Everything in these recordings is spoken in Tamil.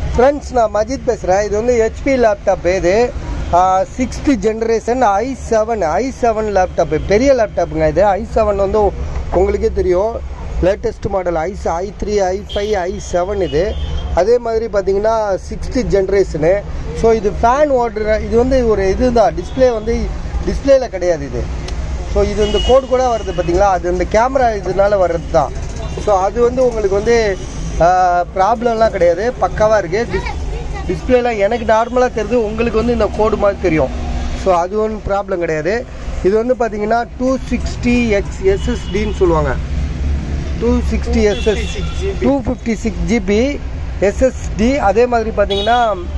ஃப்ரெண்ட்ஸ் நான் மஜித் பேசுகிறேன் இது வந்து ஹெச்பி லேப்டாப் இது sixth generation i seven i seven laptop பெரிய லேப்டாப்புங்க இது ஐ செவன் வந்து உங்களுக்கே தெரியும் latest model i i three i five i seven இது அதே மாதிரி பார்த்தீங்கன்னா சிக்ஸ்த்து ஜென்ரேஷனு ஸோ இது ஃபேன் ஓடுற இது வந்து ஒரு இதுதான் டிஸ்பிளே வந்து டிஸ்பிளேல கிடையாது இது ஸோ இது இந்த கோடு கூட வருது பார்த்தீங்களா அது இந்த கேமரா இதனால வர்றது தான் ஸோ அது வந்து உங்களுக்கு வந்து ப்ராப்ளம்லாம் கிடையாது பக்காவாக இருக்குது டிஸ் டிஸ்பிளேலாம் எனக்கு நார்மலாக தெரியுது உங்களுக்கு வந்து இந்த கோடு மாதிரி தெரியும் ஸோ அது ஒன்றும் ப்ராப்ளம் கிடையாது இது வந்து பார்த்தீங்கன்னா டூ சிக்ஸ்டி எக்ஸ் எஸ்எஸ்டின்னு சொல்லுவாங்க two sixty SS two fifty six GB SSD அதே மாதிரி பார்த்தீங்கன்னா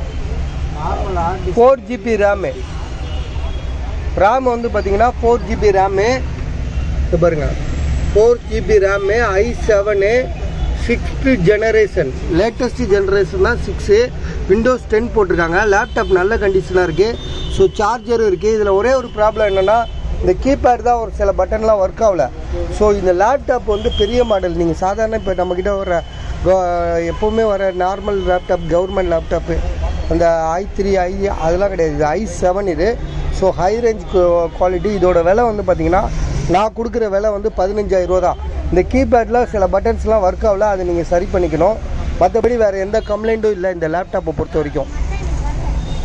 ஃபோர் ஜிபி ரேமு ரேம் வந்து பார்த்தீங்கன்னா ஃபோர் ஜிபி ரேமு இது பாருங்க four GB RAM i seven sixth generation latest generation தான் சிக்ஸு விண்டோஸ் டென் போட்டிருக்காங்க லேப்டாப் நல்ல கண்டிஷனாக இருக்குது ஸோ சார்ஜரும் இருக்குது இதில் ஒரே ஒரு ப்ராப்ளம் என்னென்னா இந்த கீபேட் தான் ஒரு சில பட்டன்லாம் ஒர்க் ஆகல ஸோ இந்த லேப்டாப் வந்து பெரிய மாடல் நீங்கள் சாதாரண இப்போ நம்மக்கிட்ட வர கோ- எப்போவுமே வர நார்மல் லேப்டாப் கவர்மெண்ட் லேப்டாப்பு அந்த ஐ த்ரீ ஐ அதெல்லாம் கிடையாது இது ஐ செவன் இது ஸோ ஹை ரேஞ்ச் குவாலிட்டி இதோட விலை வந்து பார்த்தீங்கன்னா நான் கொடுக்குற விலை வந்து பதினஞ்சாயிரம் ரூபா தான் இந்த கீபேடில் சில பட்டன்ஸ்லாம் ஒர்க் ஆகல அதை நீங்கள் சரி பண்ணிக்கணும் மற்றபடி வேறு எந்த கம்ப்ளைண்ட்டும் இல்லை இந்த லேப்டாப்பை பொறுத்த வரைக்கும்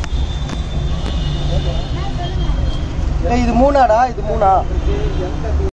ஏய், இது மூணாடா இது மூணா